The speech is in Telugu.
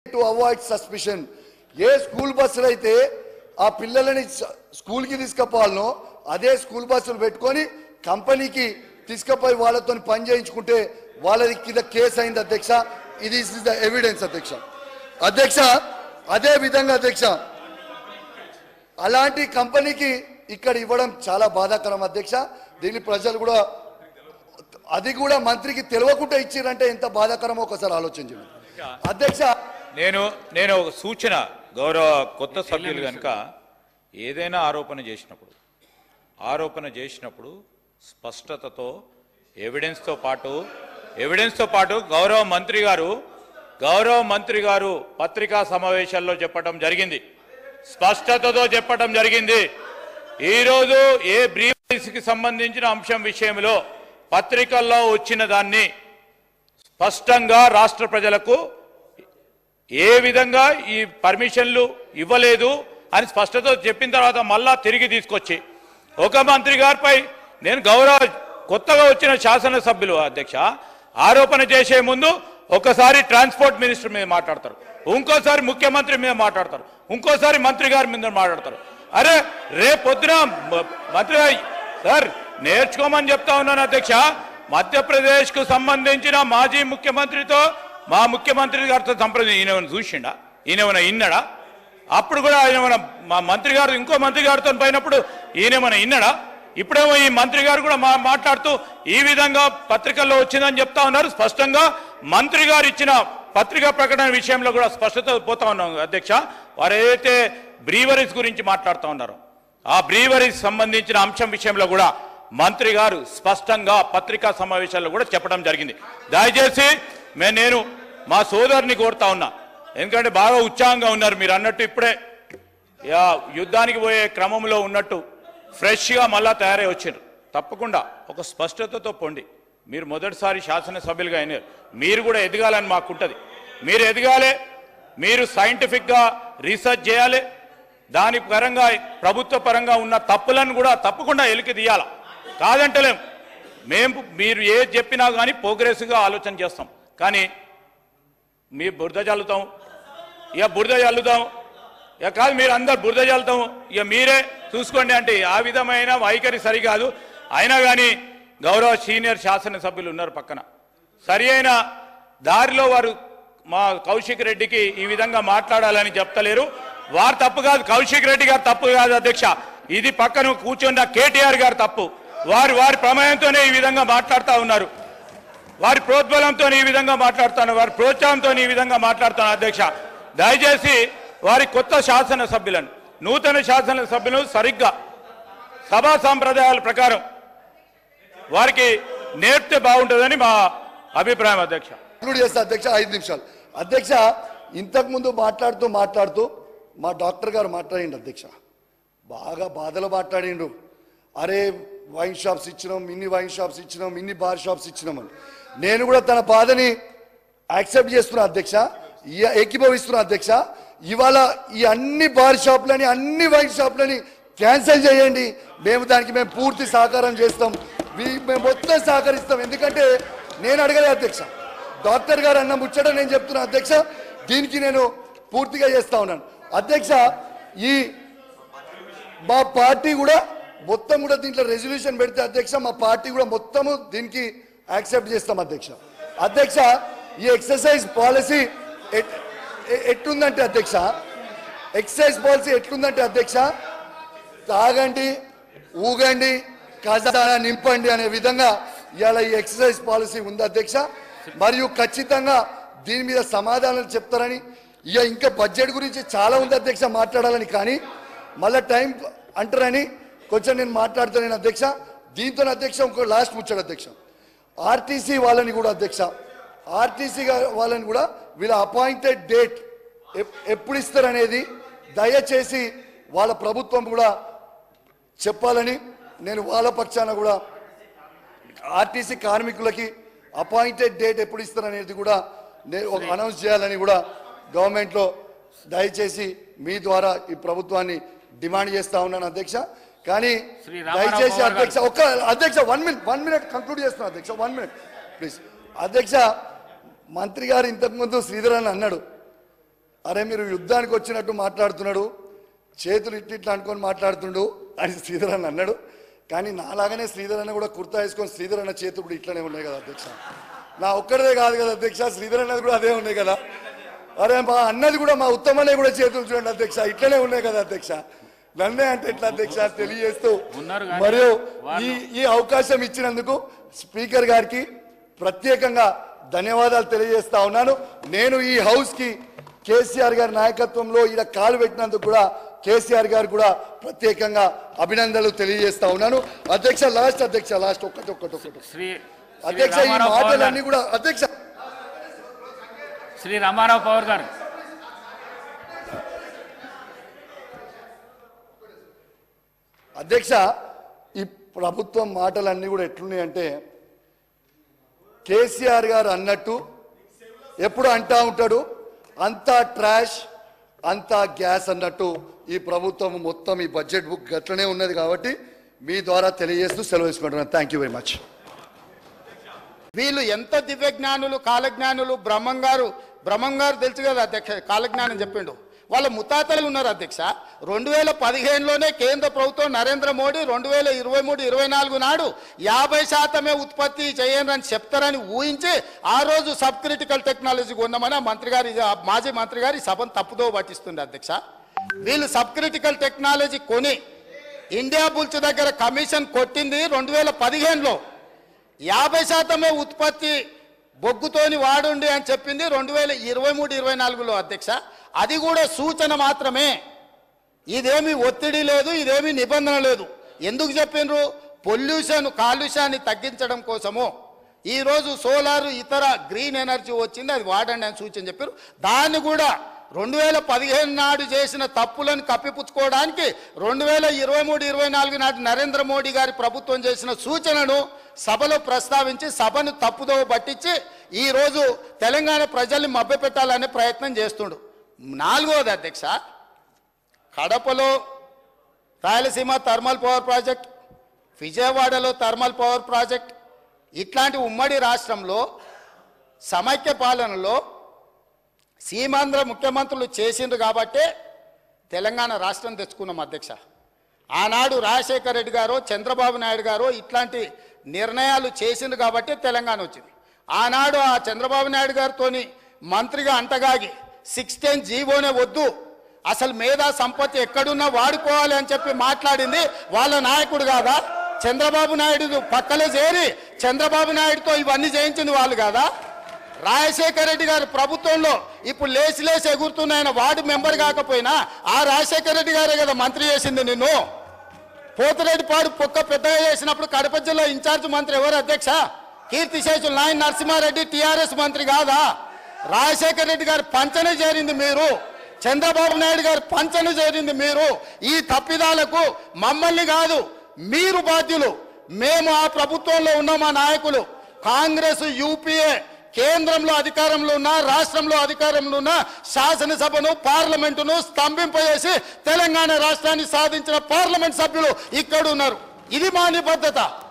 To avoid suspicion a school బస్సులు అయితే ఆ పిల్లలని స- స్కూల్కి తీసుకుపోవాలనో అదే స్కూల్ బస్సులు పెట్టుకొని కంపెనీకి తీసుకుపోయి వాళ్ళతో పని చేయించుకుంటే వాళ్ళది కింద కేసు అయింది అధ్యక్ష ఇది ఇస్ ద ఎవిడెన్స్ అధ్యక్ష అధ్యక్ష అదే విధంగా అధ్యక్ష అలాంటి కంపెనీకి ఇక్కడ ఇవ్వడం చాలా బాధాకరం అధ్యక్ష దీన్ని ప్రజలు కూడా అది కూడా మంత్రికి తెలియకుండా ఇచ్చిరంటే ఎంత బాధాకరమో ఒకసారి ఆలోచించండి అధ్యక్ష నేను నేను ఒక సూచన గౌరవ కొత్త సభ్యులు కనుక ఏదైనా ఆరోపణ చేసినప్పుడు ఆరోపణ చేసినప్పుడు స్పష్టతతో ఎవిడెన్స్తో పాటు ఎవిడెన్స్తో పాటు గౌరవ మంత్రి గారు గౌరవ మంత్రి గారు పత్రికా సమావేశాల్లో చెప్పడం జరిగింది స్పష్టతతో చెప్పడం జరిగింది ఈరోజు ఏ బ్రీఫ్కి సంబంధించిన అంశం విషయంలో పత్రికల్లో వచ్చిన దాన్ని స్పష్టంగా రాష్ట్ర ప్రజలకు ఏ విధంగా ఈ పర్మిషన్లు ఇవ్వలేదు అని స్పష్టత చెప్పిన తర్వాత మళ్ళా తిరిగి తీసుకొచ్చి ఒక మంత్రి గారిపై నేను గౌరవ కొత్తగా వచ్చిన శాసనసభ్యులు అధ్యక్ష ఆరోపణ చేసే ముందు ఒకసారి ట్రాన్స్పోర్ట్ మినిస్టర్ మీద మాట్లాడతారు ఇంకోసారి ముఖ్యమంత్రి మీద మాట్లాడతారు ఇంకోసారి మంత్రి గారి మీద మాట్లాడతారు అరే రేపు పొద్దున మ- మంత్రి గారు, సార్ నేర్చుకోమని చెప్తా ఉన్నాను అధ్యక్ష మధ్యప్రదేశ్ కు సంబంధించిన మాజీ ముఖ్యమంత్రితో మా ముఖ్యమంత్రి గారితో సంప్రదించి ఈయన ఏమైనా చూసిండా ఈయన ఏమైనా ఇన్నడా అప్పుడు కూడా ఆయన ఏమైనా మా మంత్రి గారు ఇంకో మంత్రి గారితో పోయినప్పుడు ఈయన ఏమైనా ఇన్నడా ఇప్పుడేమో ఈ మంత్రి గారు కూడా మా మాట్లాడుతూ ఈ విధంగా పత్రికల్లో వచ్చిందని చెప్తా ఉన్నారు స్పష్టంగా మంత్రి గారు ఇచ్చిన పత్రికా ప్రకటన విషయంలో కూడా స్పష్టత పోతా ఉన్నాం అధ్యక్ష వారు ఏదైతే బ్రీవరీస్ గురించి మాట్లాడుతూ ఉన్నారో ఆ బ్రీవరీస్ సంబంధించిన అంశం విషయంలో కూడా మంత్రి గారు స్పష్టంగా పత్రికా సమావేశాల్లో కూడా చెప్పడం జరిగింది దయచేసి మే నేను మా సోదరుని కోరుతా ఉన్నా ఎందుకంటే బాగా ఉత్సాహంగా ఉన్నారు మీరు అన్నట్టు ఇప్పుడే యా, యుద్ధానికి పోయే క్రమంలో ఉన్నట్టు ఫ్రెష్గా మళ్ళా తయారై వచ్చారు తప్పకుండా ఒక స్పష్టతతో పొండి మీరు మొదటిసారి శాసనసభ్యులుగా అయినారు మీరు కూడా ఎదగాలని మాకుంటుంది మీరు ఎదగాలి మీరు సైంటిఫిక్గా రీసెర్చ్ చేయాలి దాని పరంగా ప్రభుత్వ పరంగా ఉన్న తప్పులను కూడా తప్పకుండా ఎలికి తీయాలి కాదంటలేం మేము మీరు ఏది చెప్పినా కానీ ప్రోగ్రెసివ్గా ఆలోచన చేస్తాం కానీ మీ బురద చల్లుతాం ఇక బురద చల్లుతాం ఇక కాదు మీరు అందరు బురద చల్లుతాం ఇక మీరే చూసుకోండి అంటే ఆ విధమైన వైఖరి సరికాదు అయినా కానీ గౌరవ సీనియర్ శాసనసభ్యులు ఉన్నారు పక్కన సరి అయిన దారిలో వారు మా కౌశిక్ రెడ్డికి ఈ విధంగా మాట్లాడాలని చెప్తలేరు వారు తప్పు కాదు కౌశిక్ రెడ్డి గారు తప్పు కాదు అధ్యక్ష ఇది పక్కన కూర్చున్న కేటీఆర్ గారు తప్పు వారు వారి ప్రమేయంతోనే ఈ విధంగా మాట్లాడుతూ ఉన్నారు వారి ప్రోద్బలంతో ఈ విధంగా మాట్లాడుతాను వారి ప్రోత్సాహంతో ఈ విధంగా మాట్లాడుతాను అధ్యక్ష దయచేసి వారి కొత్త శాసన సభ్యులను నూతన శాసన సభ్యులను సరిగ్గా సభా సాంప్రదాయాల ప్రకారం వారికి నేర్పితే బాగుంటుందని మా అభిప్రాయం అధ్యక్ష కంక్లూడ్ చేస్తా అధ్యక్ష ఐదు నిమిషాలు అధ్యక్ష ఇంతకు ముందు మాట్లాడుతూ మాట్లాడుతూ మా డాక్టర్ గారు మాట్లాడిండు అధ్యక్ష బాగా బాధలు మాట్లాడిండు అరే వైన్ షాప్స్ ఇచ్చినాం ఇన్ని వైన్ షాప్స్ ఇచ్చినాం ఇన్ని బార్ షాప్స్ ఇచ్చినాం అని నేను కూడా తన బాధని యాక్సెప్ట్ చేస్తున్నా అధ్యక్ష ఇయ- ఏకీభవిస్తున్నా అధ్యక్ష ఇవాళ ఈ అన్ని బార్ షాపులని అన్ని వైన్ షాపులని క్యాన్సిల్ చేయండి మేము దానికి మేము పూర్తి సహకారం చేస్తాం వీ- మేము మొత్తం సహకరిస్తాం ఎందుకంటే నేను అడగలే అధ్యక్ష డాక్టర్ గారు అన్న ముచ్చట నేను చెప్తున్నా అధ్యక్ష దీనికి నేను పూర్తిగా చేస్తా ఉన్నాను అధ్యక్ష ఈ మా పార్టీ కూడా మొత్తం కూడా దీంట్లో రెజల్యూషన్ పెడితే అధ్యక్ష మా పార్టీ కూడా మొత్తము దీనికి యాక్సెప్ట్ చేస్తాం అధ్యక్ష అధ్యక్ష ఈ ఎక్సర్సైజ్ పాలసీ ఎట్- ఎ- ఎట్లుందంటే అధ్యక్ష ఎక్సర్సైజ్ పాలసీ ఎట్లుందంటే అధ్యక్ష తాగండి ఊగండి ఖజానా నింపండి అనే విధంగా ఇవాళ ఈ ఎక్సర్సైజ్ పాలసీ ఉంది అధ్యక్ష మరియు ఖచ్చితంగా దీని మీద సమాధానాలు చెప్తారని ఇక ఇంకా బడ్జెట్ గురించి చాలా ఉంది అధ్యక్ష మాట్లాడాలని కానీ మళ్ళీ టైం అంటారని కొంచెం నేను మాట్లాడుతున్నాను అధ్యక్ష దీంతో అధ్యక్ష ఇంకో లాస్ట్ ముచ్చాడు అధ్యక్ష ఆర్టీసీ వాళ్ళని కూడా అధ్యక్ష ఆర్టీసీ వాళ్ళని కూడా వీళ్ళ అపాయింటెడ్ డేట్ ఎప్పుడు ఇస్తారనేది దయచేసి వాళ్ళ ప్రభుత్వం కూడా చెప్పాలని నేను వాళ్ళ పక్షాన కూడా ఆర్టీసీ కార్మికులకి అపాయింటెడ్ డేట్ ఎప్పుడు ఇస్తారనేది కూడా నేను ఒక అనౌన్స్ చేయాలని కూడా గవర్నమెంట్లో దయచేసి మీ ద్వారా ఈ ప్రభుత్వాన్ని డిమాండ్ చేస్తా ఉన్నాను అధ్యక్ష కానీ శ్రీ రామారావు దయచేసి పవార్ గారు. అధ్యక్ష ఒక అధ్యక్ష one minute one minute conclude చేస్తున్నాను అధ్యక్ష వన్ మినిట్ ప్లీజ్ అధ్యక్ష మంత్రి గారు ఇంతకుముందు శ్రీధర్ అని అన్నాడు అరే మీరు యుద్ధానికి వచ్చినట్టు మాట్లాడుతున్నాడు చేతులు ఇట్టి ఇట్లా అనుకొని మాట్లాడుతుండు అని శ్రీధర్ అన్న అన్నాడు కానీ నాలాగానే శ్రీధర్ అన్న కూడా కుర్తా వేసుకొని శ్రీధర్ అన్న చేతులు కూడా ఇట్లనే ఉన్నాయి కదా అధ్యక్ష నా ఒక్కడిదే కాదు కదా అధ్యక్ష శ్రీధర్ అన్నది కూడా అదే ఉన్నాయి కదా అరే మా అన్నది కూడా మా ఉత్తమనే కూడా చేతులు చూడండి అధ్యక్ష ఇట్లనే ఉన్నాయి కదా అధ్యక్ష నన్నే అంటే ఎట్లా అధ్యక్ష తెలియజేస్తూ ఉన్నారు కానీ మరియు వాళ్ళు- ఈ ఈ అవకాశం ఇచ్చినందుకు స్పీకర్ గారికి ప్రత్యేకంగా ధన్యవాదాలు తెలియజేస్తా ఉన్నాను నేను ఈ హౌస్ కి కేసీఆర్ గారి నాయకత్వంలో ఈడ కాలు పెట్టినందుకు కూడా కేసీఆర్ గారు కూడా ప్రత్యేకంగా అభినందనలు తెలియజేస్తా ఉన్నాను అధ్యక్ష లాస్ట్ అధ్యక్ష లాస్ట్ ఒక్కటి ఒక్కటి ఒక్కటి శ్రీ శ్రీ అధ్యక్ష ఈ రామారావు పవర్ మాటలన్నీ గారు కూడా అధ్యక్ష శ్రీ రామారావు పవర్ గారు అధ్యక్ష ఈ ప్రభుత్వం మాటలన్నీ కూడా ఎట్లున్నాయంటే కేసీఆర్ గారు అన్నట్టు ఎప్పుడు అంటా ఉంటాడు అంతా ట్రాష్ అంతా గ్యాస్ అన్నట్టు ఈ ప్రభుత్వం మొత్తం ఈ బడ్జెట్ బుక్ గట్లనే ఉన్నది కాబట్టి మీ ద్వారా తెలియజేస్తూ సెలవు తీసుకుంటున్నాను థ్యాంక్ యూ వెరీ మచ్ వీళ్ళు ఎంత దివ్యజ్ఞానులు కాలజ్ఞానులు బ్రహ్మం గారు బ్రహ్మం గారు తెలుసు కదా అధ్యక్ష కాలజ్ఞానం చెప్పిండు వాళ్ళ ముత్తాతలు ఉన్నారు అధ్యక్ష రెండు వేల పదిహేనులోనే కేంద్ర ప్రభుత్వం నరేంద్ర మోడీ రెండు వేల ఇరవై మూడు ఇరవై నాలుగు నాడు యాభై శాతమే ఉత్పత్తి చేయండి అని చెప్తారని ఊహించి ఆ రోజు సబ్ క్రిటికల్ టెక్నాలజీ కొన్నామని ఆ మంత్రి గారి ఆ మాజీ మంత్రి గారి సభను తప్పుదో పట్టిస్తుంది అధ్యక్ష వీళ్ళు సబ్ క్రిటికల్ టెక్నాలజీ కొని ఇండియా బుల్స్ దగ్గర కమిషన్ కొట్టింది రెండు వేల పదిహేనులో యాభై శాతమే ఉత్పత్తి బొగ్గుతోని వాడుండి అని చెప్పింది రెండు వేల ఇరవై మూడు ఇరవై నాలుగులో అధ్యక్ష అది కూడా సూచన మాత్రమే ఇదేమి ఒత్తిడి లేదు ఇదేమి నిబంధన లేదు ఎందుకు చెప్పిండ్రు పొల్యూషన్ కాలుష్యాన్ని తగ్గించడం కోసము ఈరోజు సోలార్ ఇతర గ్రీన్ ఎనర్జీ వచ్చింది అది వాడండి అని సూచన చెప్పారు దాన్ని కూడా రెండు వేల పదిహేను నాడు చేసిన తప్పులను కప్పిపుచ్చుకోవడానికి రెండు వేల ఇరవై మూడు ఇరవై నాలుగు నాటి నరేంద్ర మోడీ గారి ప్రభుత్వం చేసిన సూచనను సభలో ప్రస్తావించి సభను తప్పుదోవ పట్టించి ఈరోజు తెలంగాణ ప్రజల్ని మభ్యపెట్టాలనే ప్రయత్నం చేస్తుండు నాలుగవది అధ్యక్ష కడపలో రాయలసీమ థర్మల్ పవర్ ప్రాజెక్ట్ విజయవాడలో థర్మల్ పవర్ ప్రాజెక్ట్ ఇట్లాంటి ఉమ్మడి రాష్ట్రంలో సమైక్య పాలనలో సీమాంధ్ర ముఖ్యమంత్రులు చేసిండ్రు కాబట్టే తెలంగాణ రాష్ట్రం తెచ్చుకున్నాం అధ్యక్ష ఆనాడు రాజశేఖర రెడ్డి గారు చంద్రబాబు నాయుడు గారు ఇట్లాంటి నిర్ణయాలు చేసిండ్రు కాబట్టి తెలంగాణ వచ్చింది ఆనాడు ఆ చంద్రబాబు నాయుడు గారితోని మంత్రిగా అంటగాగి సిక్స్టీన్ జీవోనే వద్దు అసలు మేధా సంపత్తి ఎక్కడున్నా వాడుకోవాలి అని చెప్పి మాట్లాడింది వాళ్ళ నాయకుడు కాదా చంద్రబాబు నాయుడు పక్కలే చేరి చంద్రబాబు నాయుడుతో ఇవన్నీ చేయించింది వాళ్ళు కాదా రాజశేఖర రెడ్డి గారి ప్రభుత్వంలో ఇప్పుడు లేచి లేచి ఎగురుతున్న ఆయన వార్డు మెంబర్ కాకపోయినా ఆ రాజశేఖర రెడ్డి గారే కదా మంత్రి చేసింది నిన్ను పోతిరెడ్డిపాడు పొక్క పెద్దగా చేసినప్పుడు కడప జిల్లా ఇన్ఛార్జ్ మంత్రి ఎవరు అధ్యక్ష కీర్తిశేషులు నాయన్ నరసింహారెడ్డి టిఆర్ఎస్ మంత్రి కాదా రాజశేఖర రెడ్డి గారి పంచన చేరింది మీరు చంద్రబాబు నాయుడు గారి పంచన చేరింది మీరు ఈ తప్పిదాలకు మమ్మల్ని కాదు మీరు బాధ్యులు మేము ఆ ప్రభుత్వంలో ఉన్న మా నాయకులు కాంగ్రెస్ యూపీఏ కేంద్రంలో అధికారంలో ఉన్న రాష్ట్రంలో అధికారంలో ఉన్న శాసనసభను పార్లమెంటును స్తంభింపజేసి తెలంగాణ రాష్ట్రాన్ని సాధించిన పార్లమెంట్ సభ్యులు ఇక్కడ ఉన్నారు ఇది మా నిబద్ధత